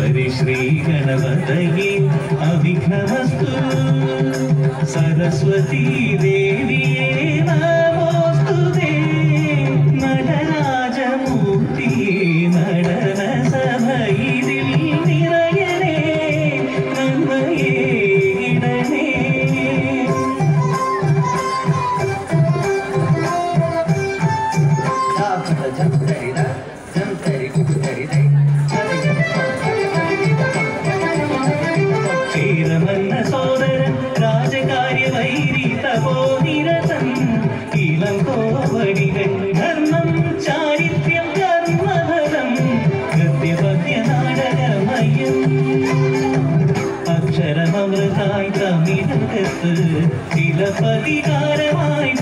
ഹരിശ്രീ ഗണപതയേ അവിഘ്നമസ്തു സരസ്വതീ ദേവിയേ നമോസ്തുതേ നടരാജമൂർത്തിയേ നടന സഭയിതിൽ നിറയണേ നന്മയേ ഇടണേ ക്ഷീരമന്ന സോദരൻ രാജകാര്യ വൈരി തപോനിരതൻ ഇളം കോവടികൾ ധർമ്മം ചാരിത്രം കർമ്മഫലം ഗദ്യപദ്യ നാടകമയം അക്ഷരമൃതായി തമിഴകത്ത് ചില പരിഹാരമായി